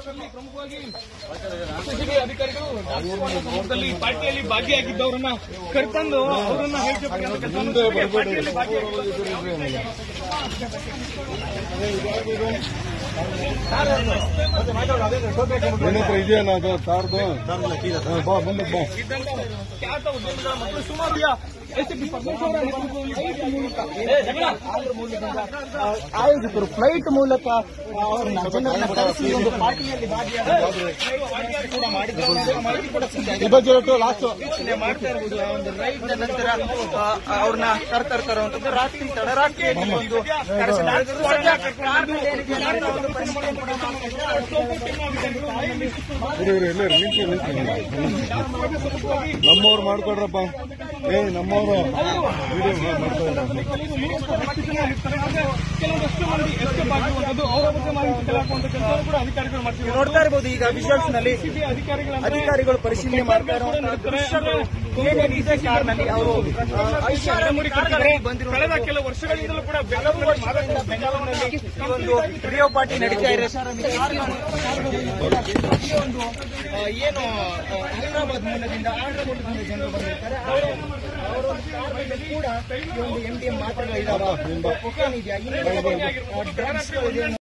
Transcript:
ಸಂದರ್ಭದಲ್ಲಿ ಪ್ರಮುಖವಾಗಿ ಎಸ್ಎಸ್ಸಿಬಿ ಅಧಿಕಾರಿಗಳು ದಾಸವಾಳ ಸಂದರ್ಭದಲ್ಲಿ ಪಾರ್ಟಿಯಲ್ಲಿ ಭಾಗಿಯಾಗಿದ್ದವರನ್ನ ಕರ್ಕೊಂಡು ಅವರನ್ನ ಹೇಳ್ಕೊಳ್ಬೇಕಂತ ಕೆಲಸವನ್ನು ಜೊತೆಗೆ ಪಾರ್ಟಿಯಲ್ಲಿ ಏನತ್ರ ಇದೆಯಲ್ಲ ಅದು ಕಾರ್ದು ಹಾ, ಬಾ ಮುಂದಕ್ಕೆ ಬಾ ಇದ್ದಂತ ಖ್ಯಾತ ಉದ್ಯಮಿಗಳ ಮತ್ತು ಸುಮಾರು ಎಸ್ಪಿ ಪರಮೇಶ್ವರ ಅವರ ನೇತೃತ್ವದಲ್ಲಿ ಫ್ಲೈಟ್ ಮೂಲಕ ಆಂಧ್ರ ಮೂಲದಿಂದ ಆ, ಆಯೋಜಕರು ಫ್ಲೈಟ್ ಮೂಲಕ ಅವರನ್ನ ಜನರನ್ನ ಕರೆಸಿ ಒಂದು ಪಾರ್ಟಿಯಲ್ಲಿ ಭಾಗಿಯಾಗಿ ಕೂಡ ಮಾಡಿದ್ದಾರೆ ಅನ್ನೋ ಮಾಹಿತಿ ಕೂಡ ಸಿಗ್ತಾ ಇದೆ. ಲಾಸ್ಟ್ ವೀಕ್ಷಣೆ ಮಾಡ್ತಾ ಇರ್ಬೋದು ಆ ಒಂದು ರೈಡ್ ನಂತರ ಆ, ಅವ್ರನ್ನ ಕರ್ತಾ ಇರ್ತಾರಂತದ್ದು ರಾತ್ರಿ ತಡರಾತ್ರಿಯಲ್ಲಿ ಒಂದು ಕರೆಸಲಾಗಿದೆ. ಸದ್ಯ ಕಾರಣ ಏನಿದೆ ಅನ್ನೋ ಒಂದು ಪರಿಶೀಲನೆ ಕೂಡ ಮಾಡ್ತಾ ಇದ್ದಾರೆ. ಇವ್ರು ಎಲ್ಲರೂ ನಿಂತು ನಿಂತು ನಮ್ಮವ್ರು ಮಾಡ್ಕೊಡ್ರಪ್ಪ ಏ ನಮ್ಮವ್ರು ವಿಡಿಯೋ ಮಾಡ್ತಾರೆ ಕೆಲವೊಂದಷ್ಟು ಮಂದಿ ಎಸ್ಕೇಪ್ ಆಗಿರುವಂತದ್ದು ಅವರ ಬಗ್ಗೆ ಮಾಹಿತಿ ಕಲಾಕುವಂತ ಕೆಲಸ ಕೂಡ ಅಧಿಕಾರಿಗಳು ಮಾಡ್ತಿದ್ದಾರೆ ನೋಡ್ತಾ ಇರಬಹುದು ಈಗ ವಿಜುವಲ್ಸ್ ನಲ್ಲಿ ಸಿಬಿ ಅಧಿಕಾರಿಗಳ ಅಧಿಕಾರಿಗಳು ಪರಿಶೀಲನೆ ಮಾಡ್ತಾ ಇರುವಂತಹ ದೃಶ್ಯಗಳು ಏನೇನು ಇದೆ ಕಾರ್ನಲ್ಲಿ ಅವರು ಐಷಾರಾಮಿ ಕಾರ್ಗಳಲ್ಲಿ ಕಳೆದ ಕೆಲವು ವರ್ಷಗಳಿಂದಲೂ ಕೂಡ ಬೆಂಗಳೂರಲ್ಲಿ ಮಾದಕ ಬೆಂಗಳೂರಿನಲ್ಲಿ ಈ ಒಂದು ರಿಯೋ ಪಾರ್ಟಿ ನಡೀತಾ ಇದೆ ಈ ಒಂದು ಆ, ಏನು ಆ, ಹೈದರಾಬಾದ್ ಮೂಲದಿಂದ ಆಂಧ್ರ ಮೂಲದಿಂದ ಜನರು ಬಂದಿರ್ತಾರೆ ಅವರ ಅವರ ಒಂದು ಕಾರ್ಯದಲ್ಲಿ ಕೂಡ ಈ ಒಂದು ಎಂ ಡಿ ಎಂ ಮಾತ್ರೆಗಳಿದಾವ ಏನಿದೆಯಾ ಇನ್ನೂ ಡ್ರಗ್ಸ್